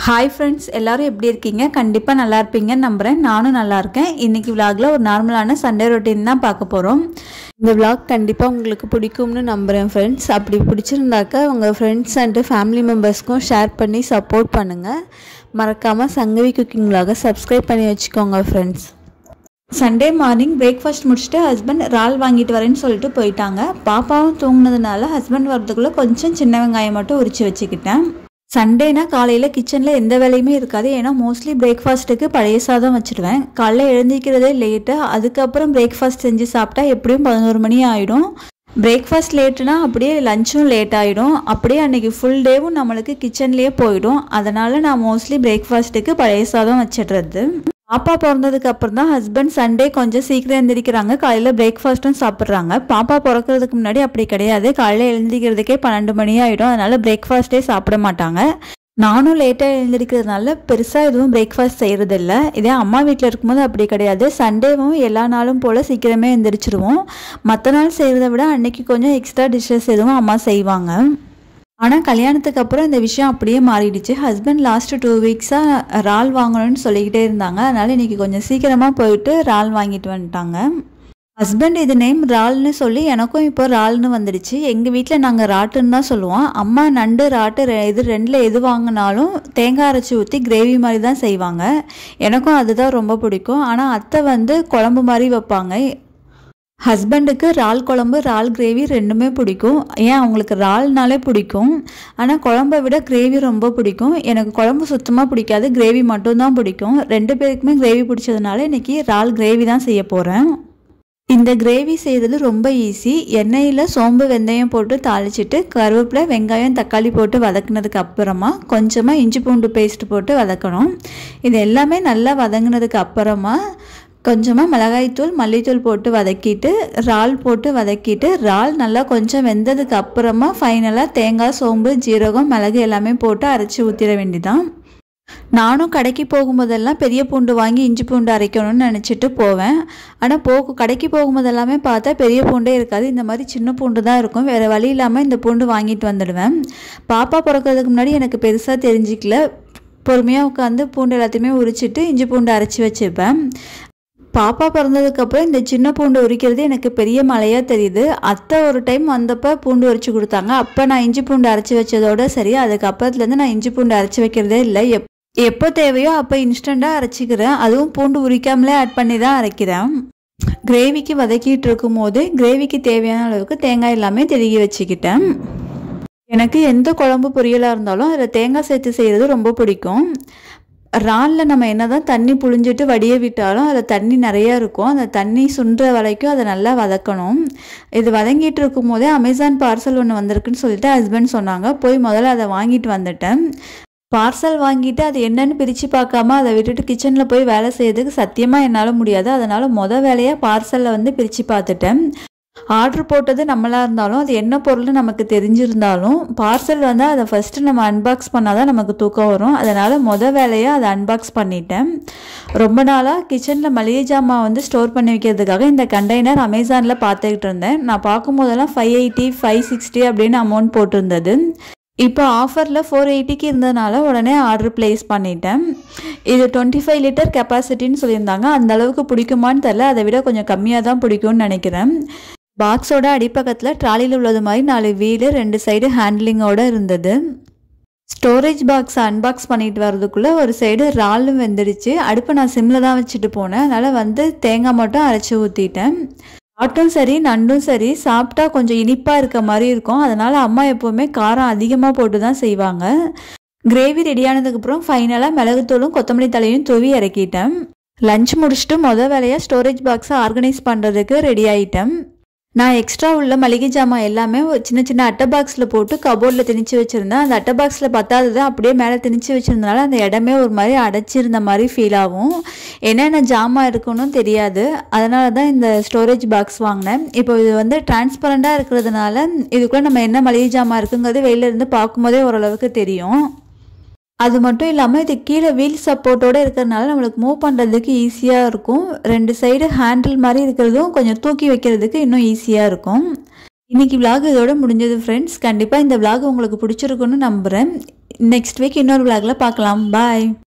hi friends எல்லாரும் எப்படி இருக்கீங்க கண்டிப்பாக நல்லா இருப்பீங்கன்னு நம்புகிறேன் நானும் நல்லா இருக்கேன் இன்றைக்கி விலாகில் ஒரு நார்மலான சண்டே ரொட்டீன் தான் பார்க்க போகிறோம் இந்த விலாக் கண்டிப்பாக உங்களுக்கு பிடிக்கும்னு நம்புகிறேன் ஃப்ரெண்ட்ஸ் அப்படி பிடிச்சிருந்தாக்க உங்கள் ஃப்ரெண்ட்ஸ் அண்டு ஃபேமிலி மெம்பர்ஸ்க்கும் ஷேர் பண்ணி சப்போர்ட் பண்ணுங்கள் மறக்காமல் சங்கவி குக்கிங் விலாகை சப்ஸ்கிரைப் பண்ணி வச்சுக்கோங்க ஃப்ரெண்ட்ஸ் சண்டே மார்னிங் பிரேக்ஃபாஸ்ட் முடிச்சுட்டு ஹஸ்பண்ட் இறால் வாங்கிட்டு வரேன்னு சொல்லிட்டு போயிட்டாங்க பாப்பாவும் தூங்கினதுனால ஹஸ்பண்ட் வரதுக்குள்ளே கொஞ்சம் சின்ன வெங்காயம் மட்டும் உரிச்சு வச்சுக்கிட்டேன் சண்டேனா காலையில் கிச்சனில் எந்த வேலையுமே இருக்காது ஏன்னா மோஸ்ட்லி பிரேக்ஃபாஸ்ட்டுக்கு பழைய சாதம் வச்சுடுவேன் காலைல எழுந்திக்கிறதே லேட்டு அதுக்கப்புறம் பிரேக்ஃபாஸ்ட் செஞ்சு சாப்பிட்டா எப்படியும் பதினோரு மணி ஆகிடும் பிரேக்ஃபாஸ்ட் லேட்டுனா அப்படியே லஞ்சும் லேட் ஆகிடும் அப்படியே அன்றைக்கி ஃபுல் டேவும் நம்மளுக்கு கிச்சன்லேயே போயிடும் அதனால் நான் மோஸ்ட்லி பிரேக்ஃபாஸ்ட்டுக்கு பழைய சாதம் வச்சிடுறது பாப்பா பிறந்ததுக்கு அப்புறம் தான் ஹஸ்பண்ட் சண்டே கொஞ்சம் சீக்கிரம் எழுந்திரிக்கிறாங்க காலையில் பிரேக்ஃபாஸ்ட்டும் சாப்பிட்றாங்க பாப்பா பிறக்கிறதுக்கு முன்னாடி அப்படி கிடையாது காலையில் எழுந்திரிக்கிறதுக்கே பன்னெண்டு மணி ஆகிடும் அதனால் பிரேக்ஃபாஸ்ட்டே சாப்பிட மாட்டாங்க நானும் லேட்டாக எழுந்திரிக்கிறதுனால பெருசாக எதுவும் பிரேக்ஃபாஸ்ட் செய்கிறதில்ல இதே அம்மா வீட்டில் இருக்கும்போது அப்படி கிடையாது சண்டேவும் எல்லா நாளும் போல் சீக்கிரமே எழுந்திரிச்சிருவோம் மற்ற நாள் செய்கிறத விட அன்னைக்கு கொஞ்சம் எக்ஸ்ட்ரா டிஷ்ஷஸ் எதுவும் அம்மா செய்வாங்க ஆனால் கல்யாணத்துக்கு அப்புறம் இந்த விஷயம் அப்படியே மாறிடுச்சு ஹஸ்பண்ட் லாஸ்ட்டு டூ வீக்ஸாக இறால் வாங்கணும்னு சொல்லிக்கிட்டே இருந்தாங்க அதனால் இன்றைக்கி கொஞ்சம் சீக்கிரமாக போயிட்டு இறால் வாங்கிட்டு வந்துட்டாங்க ஹஸ்பண்ட் இது நேம் இறால்னு சொல்லி எனக்கும் இப்போ இறால்னு வந்துடுச்சு எங்கள் வீட்டில் நாங்கள் ராட்டுன்னு தான் சொல்லுவோம் அம்மா நண்டு ராட்டு ரெ- இது ரெண்டில் எது வாங்கினாலும் தேங்காய் அரைச்சி ஊற்றி கிரேவி மாதிரி தான் செய்வாங்க எனக்கும் அதுதான் ரொம்ப பிடிக்கும் ஆனால் அத்தை வந்து குழம்பு மாதிரி வைப்பாங்க ஹஸ்பண்டுக்கு இறால் குழம்பு இறால் கிரேவி ரெண்டுமே பிடிக்கும் ஏன் அவங்களுக்கு இறால்னாலே பிடிக்கும் ஆனால் குழம்பை விட கிரேவி ரொம்ப பிடிக்கும் எனக்கு குழம்பு சுத்தமாக பிடிக்காது கிரேவி மட்டும்தான் பிடிக்கும் ரெண்டு பேருக்குமே கிரேவி பிடிச்சதுனால இன்னைக்கு இறால் கிரேவி தான் செய்ய போகிறேன் இந்த கிரேவி செய்கிறது ரொம்ப ஈஸி எண்ணெயில் சோம்பு வெந்தயம் போட்டு தாளிச்சிட்டு கருவேப்பிலை வெங்காயம் தக்காளி போட்டு வதக்குனதுக்கு அப்புறமா கொஞ்சமாக இஞ்சி பூண்டு பேஸ்ட் போட்டு வதக்கணும் இது எல்லாமே நல்லா வதங்கினதுக்கு அப்புறமா கொஞ்சமாக மிளகாய்த்தூள் மல்லித்தூள் போட்டு வதக்கிட்டு இறால் போட்டு வதக்கிட்டு இறால் நல்லா கொஞ்சம் வெந்ததுக்கு அப்புறமா ஃபைனலாக தேங்காய் சோம்பு ஜீரகம் மிளகு எல்லாமே போட்டு அரைச்சி ஊற்றிட வேண்டியதான் நானும் கடைக்கு போகும்போதெல்லாம் பெரிய பூண்டு வாங்கி இஞ்சி பூண்டு அரைக்கணும்னு நினச்சிட்டு போவேன் ஆனால் போகு கடைக்கு போகும்போது எல்லாமே பார்த்தா பெரிய பூண்டே இருக்காது இந்த மாதிரி சின்ன பூண்டு தான் இருக்கும் வேறு வழி இல்லாமல் இந்த பூண்டு வாங்கிட்டு வந்துடுவேன் பாப்பா பிறக்கிறதுக்கு முன்னாடி எனக்கு பெருசாக தெரிஞ்சிக்கல பொறுமையாக உட்காந்து பூண்டு எல்லாத்தையுமே உரிச்சிட்டு இஞ்சி பூண்டு அரைச்சி வச்சுப்பேன் பாப்பா பிறந்ததுக்கப்புறம் இந்த சின்ன பூண்டு உரிக்கிறது எனக்கு பெரிய மலையாக தெரியுது அத்தை ஒரு டைம் வந்தப்போ பூண்டு உரிச்சு கொடுத்தாங்க அப்போ நான் இஞ்சி பூண்டு அரைச்சி வச்சதோட சரி அதுக்கப்புறத்துலேருந்து நான் இஞ்சி பூண்டு அரைச்சி வைக்கிறதே இல்லை எப் எப்போ தேவையோ அப்போ இன்ஸ்டண்ட்டாக அரைச்சிக்கிறேன் அதுவும் பூண்டு உரிக்காமலே ஆட் பண்ணி தான் அரைக்கிறேன் கிரேவிக்கு வதக்கிட்டு இருக்கும்போது கிரேவிக்கு தேவையான அளவுக்கு தேங்காய் எல்லாமே திருகி வச்சுக்கிட்டேன் எனக்கு எந்த குழம்பு பொரியலாக இருந்தாலும் அதில் தேங்காய் சேர்த்து செய்கிறது ரொம்ப பிடிக்கும் இறாலில் நம்ம என்ன தான் தண்ணி புழிஞ்சிட்டு வடிய விட்டாலும் அதில் தண்ணி நிறையா இருக்கும் அந்த தண்ணி சுண்டுற வரைக்கும் அதை நல்லா வதக்கணும் இது வதங்கிட்டு இருக்கும் போதே அமேசான் பார்சல் ஒன்று வந்திருக்குன்னு சொல்லிட்டு ஹஸ்பண்ட் சொன்னாங்க போய் முதல்ல அதை வாங்கிட்டு வந்துட்டேன் பார்சல் வாங்கிட்டு அது என்னன்னு பிரித்து பார்க்காம அதை விட்டுட்டு கிச்சனில் போய் வேலை செய்யறதுக்கு சத்தியமாக என்னால் முடியாது அதனால் மொதல் வேலையாக பார்சலில் வந்து பிரித்து பார்த்துட்டேன் ஆர்டர் போட்டது நம்மளா இருந்தாலும் அது என்ன பொருள்னு நமக்கு தெரிஞ்சிருந்தாலும் பார்சல் வந்தால் அதை ஃபஸ்ட்டு நம்ம அன்பாக்ஸ் பண்ணால் தான் நமக்கு தூக்கம் வரும் அதனால் மொதல் வேலையாக அதை அன்பாக்ஸ் பண்ணிட்டேன் ரொம்ப நாளாக கிச்சனில் மளிகை ஜாமான் வந்து ஸ்டோர் பண்ணி வைக்கிறதுக்காக இந்த கண்டெய்னர் அமேசானில் பார்த்துக்கிட்டு இருந்தேன் நான் பார்க்கும்போதெல்லாம் ஃபைவ் எயிட்டி ஃபைவ் சிக்ஸ்டி அப்படின்னு அமௌண்ட் போட்டிருந்தது இப்போ ஆஃபரில் ஃபோர் எயிட்டிக்கு இருந்ததுனால உடனே ஆர்டர் ப்ளேஸ் பண்ணிட்டேன் இது டுவெண்ட்டி ஃபைவ் லிட்டர் கெப்பாசிட்டின்னு சொல்லியிருந்தாங்க அந்த அளவுக்கு பிடிக்குமான்னு தெரில அதை விட கொஞ்சம் கம்மியாக தான் பிடிக்கும்னு நினைக்கிறேன் பாக்ஸோட அடிப்பக்கத்தில் ட்ராலியில் உள்ளது மாதிரி நாலு வீடு ரெண்டு சைடு ஹேண்ட்லிங்கோட இருந்தது ஸ்டோரேஜ் பாக்ஸ் அன்பாக்ஸ் பண்ணிட்டு வரதுக்குள்ளே ஒரு சைடு இறாலும் வெந்துடுச்சு அடுப்பை நான் சிம்மில் தான் வச்சுட்டு போனேன் அதனால் வந்து தேங்காய் மட்டும் அரைச்சி ஊற்றிட்டேன் ஆட்டும் சரி நண்டும் சரி சாப்பிட்டா கொஞ்சம் இனிப்பாக இருக்க மாதிரி இருக்கும் அதனால் அம்மா எப்போவுமே காரம் அதிகமாக போட்டு தான் செய்வாங்க கிரேவி ரெடியானதுக்கப்புறம் ஃபைனலாக மிளகுத்தூளும் கொத்தமல்லி தலையும் தூவி இறக்கிட்டேன் லஞ்ச் முடிச்சுட்டு மொதல் வேலையாக ஸ்டோரேஜ் பாக்ஸை ஆர்கனைஸ் பண்ணுறதுக்கு ரெடி ஆகிட்டேன் நான் எக்ஸ்ட்ரா உள்ள மளிகை ஜாமான் எல்லாமே ஒரு சின்ன சின்ன அட்டை பாக்ஸில் போட்டு கபோர்டில் திணிச்சு வச்சுருந்தேன் அந்த அட்டை பாக்ஸில் பத்தாதது அப்படியே மேலே திணிச்சு வச்சுருந்தனால அந்த இடமே ஒரு மாதிரி அடைச்சிருந்த மாதிரி ஃபீல் ஆகும் என்னென்ன ஜாமான் இருக்குன்னு தெரியாது அதனால தான் இந்த ஸ்டோரேஜ் பாக்ஸ் வாங்கினேன் இப்போ இது வந்து டிரான்ஸ்பரண்ட்டாக இருக்கிறதுனால இதுக்குள்ளே நம்ம என்ன மளிகை ஜாமான் இருக்குங்கிறது வெளியில இருந்து பார்க்கும்போதே ஓரளவுக்கு தெரியும் அது மட்டும் இல்லாமல் இது கீழே வீல் சப்போர்ட்டோடு இருக்கிறதுனால நம்மளுக்கு மூவ் பண்ணுறதுக்கு ஈஸியாக இருக்கும் ரெண்டு சைடு ஹேண்டில் மாதிரி இருக்கிறதும் கொஞ்சம் தூக்கி வைக்கிறதுக்கு இன்னும் ஈஸியாக இருக்கும் இன்னைக்கு விலாக் இதோட முடிஞ்சது ஃப்ரெண்ட்ஸ் கண்டிப்பாக இந்த விலாக் உங்களுக்கு பிடிச்சிருக்குன்னு நம்புகிறேன் நெக்ஸ்ட் வீக் இன்னொரு விலாகில் பார்க்கலாம் பாய்